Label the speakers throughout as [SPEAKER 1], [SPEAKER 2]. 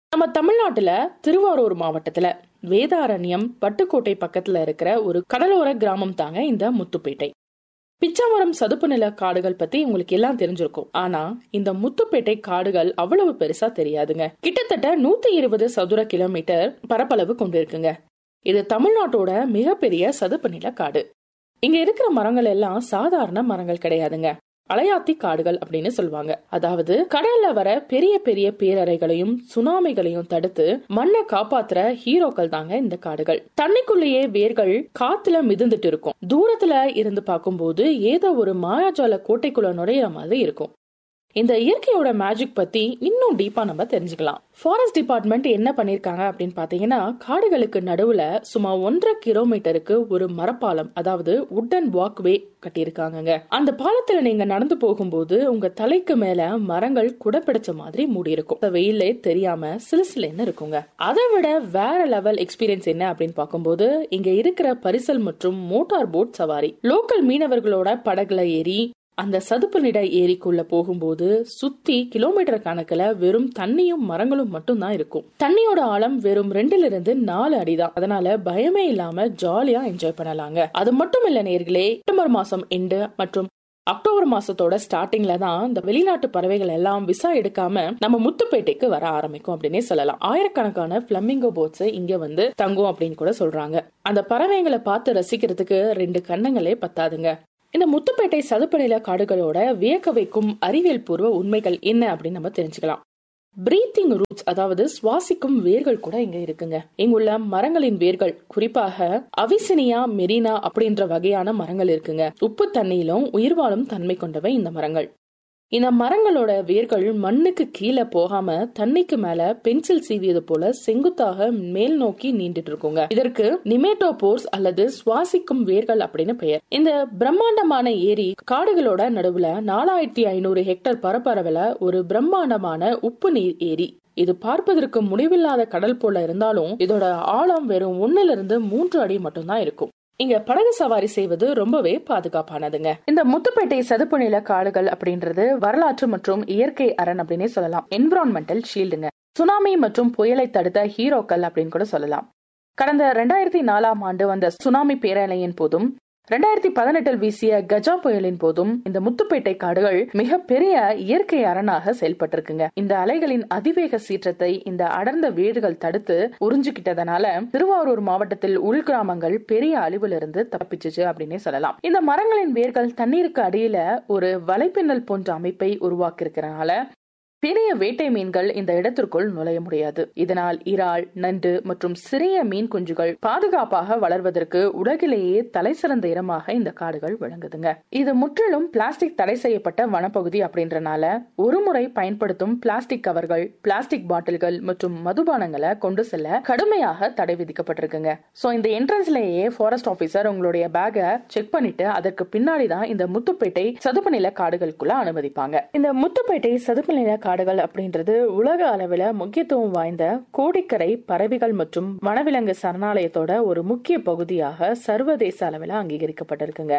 [SPEAKER 1] நம்ம தமிழ்நாட்டுல திருவாரூர் மாவட்டத்துல வேதாரண்யம் பட்டுக்கோட்டை பக்கத்துல இருக்கிற ஒரு கடலோர கிராமம் தாங்க இந்த முத்துப்பேட்டை பிச்சாவரம் சதுப்பு நில காடுகள் பத்தி உங்களுக்கு எல்லாம் தெரிஞ்சிருக்கும் ஆனா இந்த முத்துப்பேட்டை காடுகள் அவ்வளவு பெருசா தெரியாதுங்க கிட்டத்தட்ட நூத்தி இருபது சதுர கிலோமீட்டர் பரப்பளவு கொண்டிருக்குங்க இது தமிழ்நாட்டோட மிகப்பெரிய சதுப்பு நில காடு இங்க இருக்கிற மரங்கள் எல்லாம் சாதாரண மரங்கள் கிடையாதுங்க அலையாத்தி காடுகள் அப்படின்னு சொல்லுவாங்க அதாவது கடல்ல வர பெரிய பெரிய பேரறைகளையும் சுனாமிகளையும் தடுத்து மண்ணை காப்பாத்துற ஹீரோக்கள் தாங்க இந்த காடுகள் தண்ணிக்குள்ளேயே வேர்கள் காத்துல மிதந்துட்டு இருக்கும் தூரத்துல இருந்து பார்க்கும்போது ஏதோ ஒரு மாயாஜால கோட்டைக்குள்ள நுழையிற மாதிரி இருக்கும் இந்த இயற்கையோட மேஜிக் பத்தி இன்னும் டீப்பா நம்ம தெரிஞ்சுக்கலாம் ஃபாரஸ்ட் டிபார்ட்மெண்ட் என்ன பண்ணிருக்காங்க அப்படின்னு பாத்தீங்கன்னா காடுகளுக்கு நடுவுல சுமார் ஒன்றரை கிலோமீட்டருக்கு ஒரு மரப்பாலம் அதாவது உட்டன் வாக்வே கட்டியிருக்காங்கங்க அந்த பாலத்துல நீங்க நடந்து போகும்போது உங்க தலைக்கு மேல மரங்கள் குடப்பிடிச்ச மாதிரி மூடி இருக்கும் வெயிலே தெரியாம சிலுசிலுன்னு இருக்குங்க அதை விட வேற லெவல் எக்ஸ்பீரியன்ஸ் என்ன அப்படின்னு பார்க்கும்போது இங்க இருக்கிற பரிசல் மற்றும் மோட்டார் போட் சவாரி லோக்கல் மீனவர்களோட படகுல ஏறி அந்த சதுப்பு நிட ஏரிக்குள்ள போகும்போது சுத்தி கிலோமீட்டர் கணக்குல வெறும் தண்ணியும் மரங்களும் மட்டும் தான் இருக்கும் தண்ணியோட ஆழம் வெறும் ரெண்டுல இருந்து நாலு அடிதான் அதனால பயமே இல்லாம ஜாலியா என்ஜாய் பண்ணலாங்க அது மட்டும் இல்ல நேர்களே செப்டம்பர் மாசம் எண்டு மற்றும் அக்டோபர் மாசத்தோட ஸ்டார்டிங்ல தான் இந்த வெளிநாட்டு பறவைகள் எல்லாம் விசா எடுக்காம நம்ம முத்துப்பேட்டைக்கு வர ஆரம்பிக்கும் அப்படின்னே சொல்லலாம் ஆயிரக்கணக்கான பிளமிங்கோ போட்ஸ் இங்க வந்து தங்கும் அப்படின்னு கூட சொல்றாங்க அந்த பறவைகளை பார்த்து ரசிக்கிறதுக்கு ரெண்டு கண்ணங்களே பத்தாதுங்க இந்த முத்துப்பேட்டை சதுப்பு நில காடுகளோட வியக்க வைக்கும் அறிவியல் பூர்வ உண்மைகள் என்ன அப்படின்னு நம்ம தெரிஞ்சுக்கலாம் பிரீத்திங் ரூட்ஸ் அதாவது சுவாசிக்கும் வேர்கள் கூட இங்க இருக்குங்க இங்குள்ள மரங்களின் வேர்கள் குறிப்பாக அவிசினியா மெரினா அப்படின்ற வகையான மரங்கள் இருக்குங்க உப்பு தண்ணியிலும் உயிர் வாழும் தன்மை கொண்டவை இந்த மரங்கள் இந்த மரங்களோட வேர்கள் மண்ணுக்கு கீழே போகாம தண்ணிக்கு மேல பென்சில் சீவியது போல செங்குத்தாக மேல் நோக்கி நீண்டுட்டு இருக்குங்க இதற்கு நிமேட்டோபோர்ஸ் அல்லது சுவாசிக்கும் வேர்கள் அப்படின்னு பெயர் இந்த பிரம்மாண்டமான ஏரி காடுகளோட நடுவுல நாலாயிரத்தி ஐநூறு ஹெக்டர் பரப்பளவுல ஒரு பிரம்மாண்டமான உப்பு நீர் ஏரி இது பார்ப்பதற்கு முடிவில்லாத கடல் போல இருந்தாலும் இதோட ஆழம் வெறும் ஒன்னுல இருந்து மூன்று அடி மட்டும்தான் இருக்கும் இங்க படகு சவாரி செய்வது ரொம்பவே பாதுகாப்பானதுங்க இந்த முத்துப்பேட்டை சதுப்பு நில காடுகள் அப்படின்றது வரலாற்று மற்றும் இயற்கை அரண் அப்படின்னே சொல்லலாம் என்விரான்மெண்டல் ஷீல்டுங்க சுனாமி மற்றும் புயலை தடுத்த ஹீரோக்கள் அப்படின்னு கூட சொல்லலாம் கடந்த ரெண்டாயிரத்தி நாலாம் ஆண்டு வந்த சுனாமி பேரலையின் போதும் ரெண்டாயிரத்தி பதினெட்டில் வீசிய கஜா புயலின் போதும் இந்த முத்துப்பேட்டை காடுகள் மிக பெரிய இயற்கை அரணாக செயல்பட்டிருக்குங்க இந்த அலைகளின் அதிவேக சீற்றத்தை இந்த அடர்ந்த வீடுகள் தடுத்து உறிஞ்சுக்கிட்டதனால திருவாரூர் மாவட்டத்தில் உள்கிராமங்கள் பெரிய அழிவிலிருந்து தப்பிச்சுச்சு அப்படின்னே சொல்லலாம் இந்த மரங்களின் வேர்கள் தண்ணீருக்கு அடியில ஒரு வலைப்பின்னல் போன்ற அமைப்பை உருவாக்கி இருக்கிறனால பெரிய வேட்டை மீன்கள் இந்த இடத்திற்குள் நுழைய முடியாது இதனால் இறால் நண்டு மற்றும் சிறிய மீன் குஞ்சுகள் பாதுகாப்பாக வளர்வதற்கு உலகிலேயே தலை சிறந்த இடமாக இந்த காடுகள் விளங்குதுங்க இது முற்றிலும் பிளாஸ்டிக் தடை செய்யப்பட்ட வனப்பகுதி அப்படின்றனால ஒரு முறை பயன்படுத்தும் பிளாஸ்டிக் கவர்கள் பிளாஸ்டிக் பாட்டில்கள் மற்றும் மதுபானங்களை கொண்டு செல்ல கடுமையாக தடை விதிக்கப்பட்டிருக்குங்க சோ இந்த என்ட்ரன்ஸ்லயே ஃபாரஸ்ட் ஆபீசர் உங்களுடைய பேக்கை செக் பண்ணிட்டு அதற்கு பின்னாடி தான் இந்த முத்துப்பேட்டை சதுப்பு நில காடுகளுக்குள்ள அனுமதிப்பாங்க இந்த முத்துப்பேட்டை சதுப்பு நில காடுகள் அப்படின்றது உலக அளவில் முக்கியத்துவம் வாய்ந்த கோடிக்கரை பறவைகள் மற்றும் வனவிலங்கு சரணாலயத்தோட ஒரு முக்கிய பகுதியாக சர்வதேச அளவில் அங்கீகரிக்கப்பட்டிருக்குங்க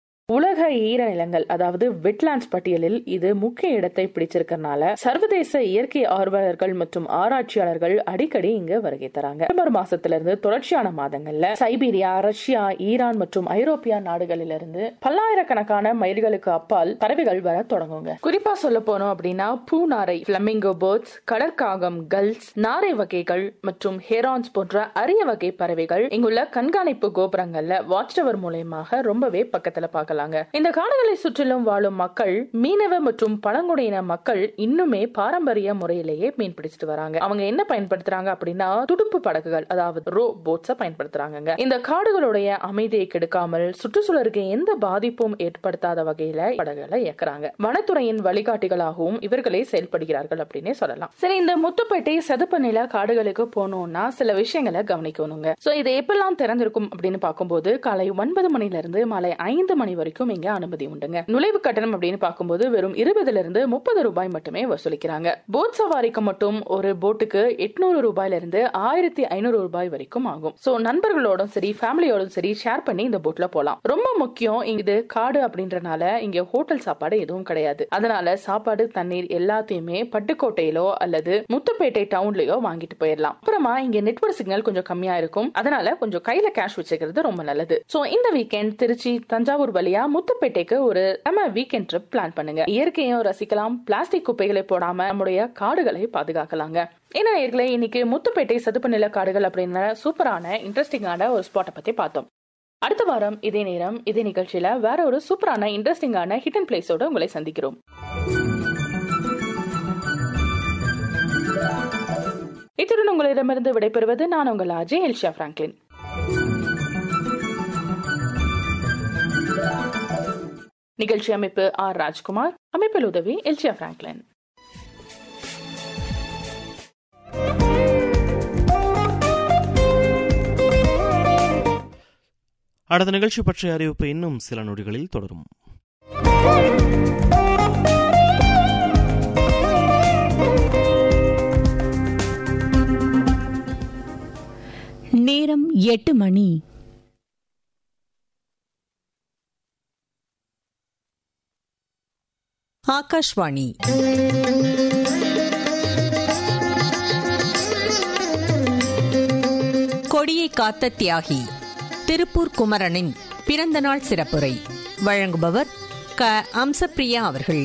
[SPEAKER 1] உலக ஈரநிலங்கள் அதாவது வெட்லாண்ட்ஸ் பட்டியலில் இது முக்கிய இடத்தை பிடிச்சிருக்கறனால சர்வதேச இயற்கை ஆர்வலர்கள் மற்றும் ஆராய்ச்சியாளர்கள் அடிக்கடி இங்க வருகை தராங்க செப்டம்பர் மாசத்துல இருந்து தொடர்ச்சியான மாதங்கள்ல சைபீரியா ரஷ்யா ஈரான் மற்றும் ஐரோப்பியா நாடுகளிலிருந்து பல்லாயிரக்கணக்கான மைல்களுக்கு அப்பால் பறவைகள் வர தொடங்குங்க குறிப்பா சொல்ல போனோம் அப்படின்னா பூநாரை பிளமிங்கோ பேர்ட்ஸ் கடற்காகம் கல்ஸ் நாரை வகைகள் மற்றும் ஹெரான்ஸ் போன்ற அரிய வகை பறவைகள் இங்குள்ள கண்காணிப்பு கோபுரங்கள்ல வாட்ச் டவர் மூலயமாக ரொம்பவே பக்கத்துல பார்க்கலாம் சொல்றாங்க இந்த காடுகளை சுற்றிலும் வாழும் மக்கள் மீனவ மற்றும் பழங்குடியின மக்கள் இன்னுமே பாரம்பரிய முறையிலேயே மீன் பிடிச்சிட்டு வராங்க அவங்க என்ன பயன்படுத்துறாங்க அப்படின்னா துடுப்பு படகுகள் அதாவது ரோ போட்ஸ பயன்படுத்துறாங்க இந்த காடுகளுடைய அமைதியை கெடுக்காமல் சுற்றுச்சூழலுக்கு எந்த பாதிப்பும் ஏற்படுத்தாத வகையில படகுகளை இயக்குறாங்க வனத்துறையின் வழிகாட்டிகளாகவும் இவர்களே செயல்படுகிறார்கள் அப்படின்னே சொல்லலாம் சரி இந்த முத்துப்பேட்டை சதுப்பு நில காடுகளுக்கு போனோம்னா சில விஷயங்களை கவனிக்கணுங்க சோ இது எப்பெல்லாம் திறந்திருக்கும் அப்படின்னு பார்க்கும்போது காலை ஒன்பது மணில இருந்து மாலை ஐந்து மணி வரைக்கும் வரைக்கும் இங்க அனுமதி உண்டுங்க நுழைவு கட்டணம் அப்படின்னு பார்க்கும்போது வெறும் இருபதுல இருந்து முப்பது ரூபாய் மட்டுமே வசூலிக்கிறாங்க போட் சவாரிக்கு மட்டும் ஒரு போட்டுக்கு எட்நூறு ரூபாயில இருந்து ஆயிரத்தி ஐநூறு ரூபாய் வரைக்கும் ஆகும் சோ நண்பர்களோடும் சரி ஃபேமிலியோடும் சரி ஷேர் பண்ணி இந்த போட்ல போலாம் ரொம்ப முக்கியம் இது காடு அப்படின்றனால இங்க ஹோட்டல் சாப்பாடு எதுவும் கிடையாது அதனால சாப்பாடு தண்ணீர் எல்லாத்தையுமே பட்டுக்கோட்டையிலோ அல்லது முத்துப்பேட்டை டவுன்லயோ வாங்கிட்டு போயிடலாம் அப்புறமா இங்க நெட்வொர்க் சிக்னல் கொஞ்சம் கம்மியா இருக்கும் அதனால கொஞ்சம் கையில கேஷ் வச்சுக்கிறது ரொம்ப நல்லது சோ இந்த வீக்கெண்ட் திருச்சி தஞ்சாவூர் வழியா முத்துப்பேட்டைக்கு ஒரு நம்ம வீக்கெண்ட் ட்ரிப் பிளான் பண்ணுங்க இயற்கையும் ரசிக்கலாம் பிளாஸ்டிக் குப்பைகளை போடாம நம்முடைய காடுகளை பாதுகாக்கலாங்க ஏன்னா நேர்களே இன்னைக்கு முத்துப்பேட்டை சதுப்பு நில காடுகள் அப்படின்ற சூப்பரான இன்ட்ரெஸ்டிங்கான ஒரு ஸ்பாட்டை பத்தி பார்த்தோம் அடுத்த வாரம் இதே நேரம் இதே நிகழ்ச்சியில வேற ஒரு சூப்பரான இன்ட்ரெஸ்டிங்கான ஹிடன் பிளேஸோட உங்களை சந்திக்கிறோம் இத்துடன் உங்களிடமிருந்து விடைபெறுவது நான் உங்கள் அஜய் எல்ஷா பிராங்க்லின் நிகழ்ச்சி அமைப்பு ஆர் ராஜ்குமார் அமைப்பில் உதவி எல்ஷியா பிராங்க்லின்
[SPEAKER 2] அடுத்த நிகழ்ச்சி பற்றிய அறிவிப்பு இன்னும் சில நொடிகளில் தொடரும்
[SPEAKER 3] நேரம் எட்டு மணி ஆகாஷ்வாணி கொடியை காத்த தியாகி திருப்பூர் குமரனின் பிறந்தநாள் சிறப்புரை வழங்குபவர் க அம்சப்பிரியா அவர்கள்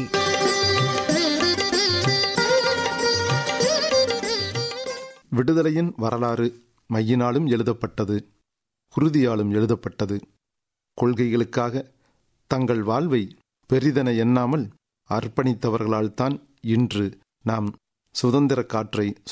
[SPEAKER 4] விடுதலையின் வரலாறு மையினாலும் எழுதப்பட்டது குருதியாலும் எழுதப்பட்டது கொள்கைகளுக்காக தங்கள் வாழ்வை பெரிதென எண்ணாமல் அர்ப்பணித்தவர்களால்தான் இன்று நாம் சுதந்திர காற்றை